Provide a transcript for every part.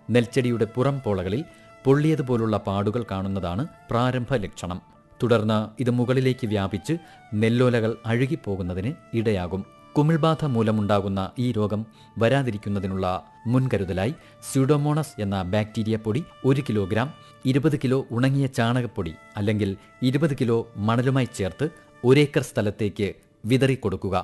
നെൽച്ചെടിയുടെ പുറം പോളകളിൽ പൊള്ളിയതുപോലുള്ള പാടുകൾ കാണുന്നതാണ് പ്രാരംഭ ലക്ഷണം തുടർന്ന് ഇത് മുകളിലേക്ക് വ്യാപിച്ച് നെല്ലോലകൾ അഴുകിപ്പോകുന്നതിന് ഇടയാകും കുമിൾബാധ മൂലമുണ്ടാകുന്ന ഈ രോഗം വരാതിരിക്കുന്നതിനുള്ള മുൻകരുതലായി സ്യൂഡോമോണസ് എന്ന ബാക്ടീരിയ പൊടി ഒരു കിലോഗ്രാം ഇരുപത് കിലോ ഉണങ്ങിയ ചാണകപ്പൊടി അല്ലെങ്കിൽ ഇരുപത് കിലോ മണലുമായി ചേർത്ത് ഒരേക്കർ സ്ഥലത്തേക്ക് വിതറിക്കൊടുക്കുക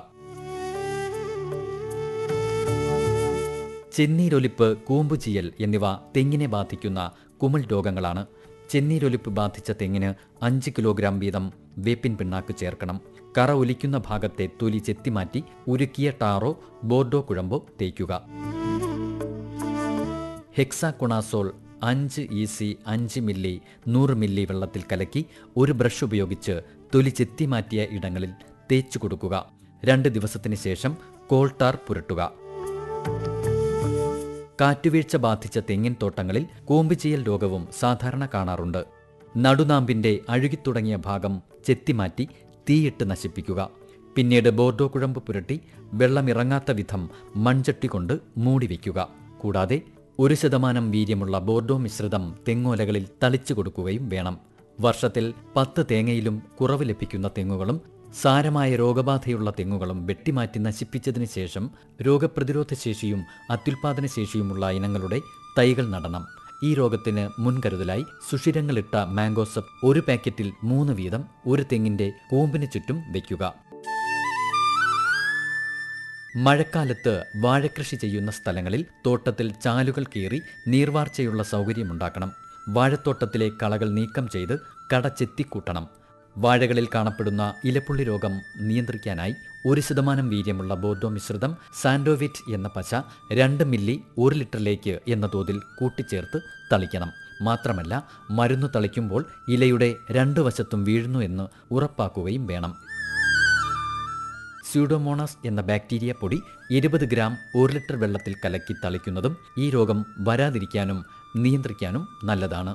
ചെന്നീരൊലിപ്പ് കൂമ്പുചീയൽ എന്നിവ തെങ്ങിനെ ബാധിക്കുന്ന കുമിൾ രോഗങ്ങളാണ് ചെന്നീരൊലിപ്പ് ബാധിച്ച തെങ്ങിന് അഞ്ച് കിലോഗ്രാം വീതം വേപ്പിൻ പിണ്ണാക്ക് ചേർക്കണം കറ ഒലിക്കുന്ന ഭാഗത്തെ തൊലി ചെത്തിമാറ്റി ഉരുക്കിയ ടാറോ ബോർഡോ കുഴമ്പോ തേക്കുക ഹെക്സാകൊണാസോൾ അഞ്ച് ഇ സി അഞ്ച് മില്ലി നൂറ് മില്ലി വെള്ളത്തിൽ കലക്കി ഒരു ബ്രഷ് ഉപയോഗിച്ച് തൊലി ചെത്തിമാറ്റിയ ഇടങ്ങളിൽ തേച്ചു കൊടുക്കുക രണ്ട് ദിവസത്തിന് ശേഷം കോൾട്ടാർ പുരട്ടുക കാറ്റുവീഴ്ച ബാധിച്ച തെങ്ങിൻ തോട്ടങ്ങളിൽ കൂമ്പുചീയൽ രോഗവും സാധാരണ കാണാറുണ്ട് നടുനാമ്പിന്റെ അഴുകിത്തുടങ്ങിയ ഭാഗം ചെത്തിമാറ്റി തീയിട്ട് നശിപ്പിക്കുക പിന്നീട് ബോർഡോ കുഴമ്പ് പുരട്ടി വെള്ളമിറങ്ങാത്ത വിധം മൺചട്ടി കൊണ്ട് മൂടി വയ്ക്കുക കൂടാതെ ഒരു ശതമാനം വീര്യമുള്ള ബോർഡോ മിശ്രിതം തെങ്ങോലകളിൽ തളിച്ചു കൊടുക്കുകയും വേണം വർഷത്തിൽ പത്ത് തേങ്ങയിലും കുറവ് ലഭിക്കുന്ന തെങ്ങുകളും സാരമായ രോഗബാധയുള്ള തെങ്ങുകളും വെട്ടിമാറ്റി നശിപ്പിച്ചതിന് ശേഷം രോഗപ്രതിരോധ ശേഷിയും അത്യുൽപാദന ശേഷിയുമുള്ള ഇനങ്ങളുടെ തൈകൾ നടണം ഈ രോഗത്തിന് മുൻകരുതലായി സുഷിരങ്ങളിട്ട മാംഗോസപ്പ് ഒരു പാക്കറ്റിൽ മൂന്ന് വീതം ഒരു തെങ്ങിന്റെ കൂമ്പിന് ചുറ്റും വയ്ക്കുക മഴക്കാലത്ത് വാഴക്കൃഷി ചെയ്യുന്ന സ്ഥലങ്ങളിൽ തോട്ടത്തിൽ ചാലുകൾ കീറി നീർവാർച്ചയുള്ള സൗകര്യമുണ്ടാക്കണം വാഴത്തോട്ടത്തിലെ കളകൾ നീക്കം ചെയ്ത് കട ചെത്തിക്കൂട്ടണം വാഴകളിൽ കാണപ്പെടുന്ന ഇലപ്പുള്ളി രോഗം നിയന്ത്രിക്കാനായി ഒരു ശതമാനം വീര്യമുള്ള ബോർഡോ മിശ്രിതം സാൻഡോവിറ്റ് എന്ന പശ രണ്ട് മില്ലി ഒരു ലിറ്ററിലേക്ക് എന്ന തോതിൽ കൂട്ടിച്ചേർത്ത് തളിക്കണം മാത്രമല്ല മരുന്ന് തളിക്കുമ്പോൾ ഇലയുടെ രണ്ട് വശത്തും വീഴുന്നു എന്ന് ഉറപ്പാക്കുകയും വേണം സ്യൂഡോമോണാസ് എന്ന ബാക്ടീരിയ പൊടി ഇരുപത് ഗ്രാം ഒരു ലിറ്റർ വെള്ളത്തിൽ കലക്കി തളിക്കുന്നതും ഈ രോഗം വരാതിരിക്കാനും നിയന്ത്രിക്കാനും നല്ലതാണ്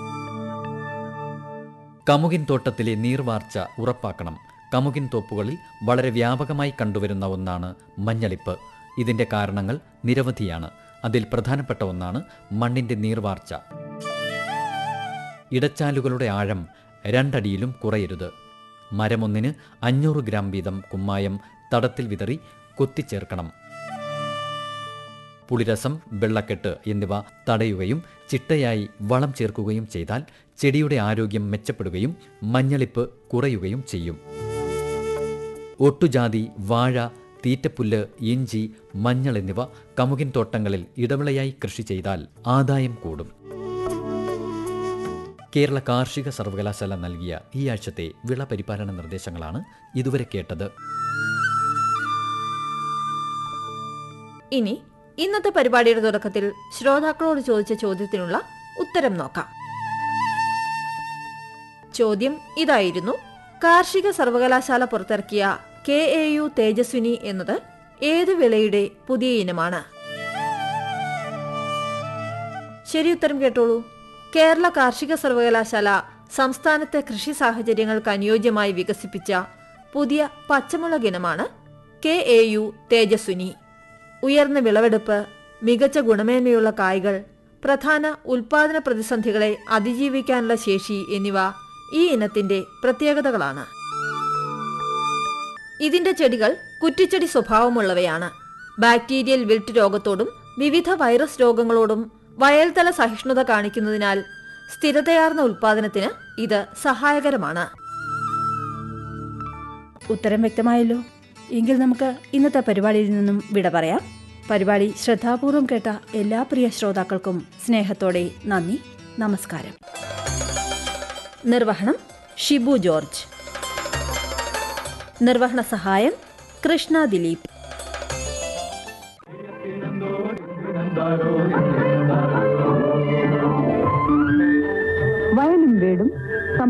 കമുകിൻ തോട്ടത്തിലെ നീർവാർച്ച ഉറപ്പാക്കണം കമുകിൻ തോപ്പുകളിൽ വളരെ വ്യാപകമായി കണ്ടുവരുന്ന ഒന്നാണ് മഞ്ഞളിപ്പ് ഇതിന്റെ കാരണങ്ങൾ നിരവധിയാണ് അതിൽ പ്രധാനപ്പെട്ട ഒന്നാണ് മണ്ണിന്റെ നീർവാർച്ച ഇടച്ചാലുകളുടെ ആഴം രണ്ടടിയിലും കുറയരുത് മരമൊന്നിന് അഞ്ഞൂറ് ഗ്രാം വീതം കുമ്മായം തടത്തിൽ വിതറി കൊത്തിച്ചേർക്കണം പുളിരസം വെള്ളക്കെട്ട് എന്നിവ തടയുകയും ചിട്ടയായി വളം ചേർക്കുകയും ചെയ്താൽ ചെടിയുടെ ആരോഗ്യം മെച്ചപ്പെടുകയും മഞ്ഞളിപ്പ് കുറയുകയും ചെയ്യും ഒട്ടുജാതി വാഴ തീറ്റപ്പുല്ല് ഇഞ്ചി മഞ്ഞൾ എന്നിവ കമുകിൻ തോട്ടങ്ങളിൽ ഇടവിളയായി കൃഷി ചെയ്താൽ ആദായം കൂടും കേരള കാർഷിക സർവകലാശാല നൽകിയ ഈ ആഴ്ചത്തെ വിള പരിപാലന നിർദ്ദേശങ്ങളാണ് ഇതുവരെ കേട്ടത് ഇനി ഇന്നത്തെ പരിപാടിയുടെ തുടക്കത്തിൽ ശ്രോതാക്കളോട് ചോദിച്ച ചോദ്യത്തിനുള്ള ഉത്തരം നോക്കാം ചോദ്യം ഇതായിരുന്നു കാർഷിക സർവകലാശാല പുറത്തിറക്കിയ കെ എ യു തേജസ്വിനി എന്നത് ഏത് വിളയുടെ പുതിയ ഇനമാണ് ശരി ഉത്തരം കേട്ടോളൂ കേരള കാർഷിക സർവകലാശാല സംസ്ഥാനത്തെ കൃഷി സാഹചര്യങ്ങൾക്ക് അനുയോജ്യമായി വികസിപ്പിച്ച പുതിയ പച്ചമുളക് ഇനമാണ് കെ എ യു തേജസ്വിനി ഉയർന്ന വിളവെടുപ്പ് മികച്ച ഗുണമേന്മയുള്ള കായ്കൾ പ്രധാന ഉൽപാദന പ്രതിസന്ധികളെ അതിജീവിക്കാനുള്ള ശേഷി എന്നിവ ഈ ഇനത്തിന്റെ പ്രത്യേകതകളാണ് ഇതിന്റെ ചെടികൾ കുറ്റിച്ചെടി സ്വഭാവമുള്ളവയാണ് ബാക്ടീരിയൽ വിൽറ്റ് രോഗത്തോടും വിവിധ വൈറസ് രോഗങ്ങളോടും വയൽതല സഹിഷ്ണുത കാണിക്കുന്നതിനാൽ സ്ഥിരതയാർന്ന ഉൽപാദനത്തിന് ഇത് സഹായകരമാണ് ഉത്തരം വ്യക്തമായല്ലോ എങ്കിൽ നമുക്ക് ഇന്നത്തെ പരിപാടിയിൽ നിന്നും വിട പറയാം പരിപാടി ശ്രദ്ധാപൂർവം കേട്ട എല്ലാ പ്രിയ ശ്രോതാക്കൾക്കും സ്നേഹത്തോടെ നന്ദി നമസ്കാരം നിർവഹണം ഷിബു ജോർജ് നിർവഹണ സഹായം കൃഷ്ണ ദിലീപ് വയലും വീടും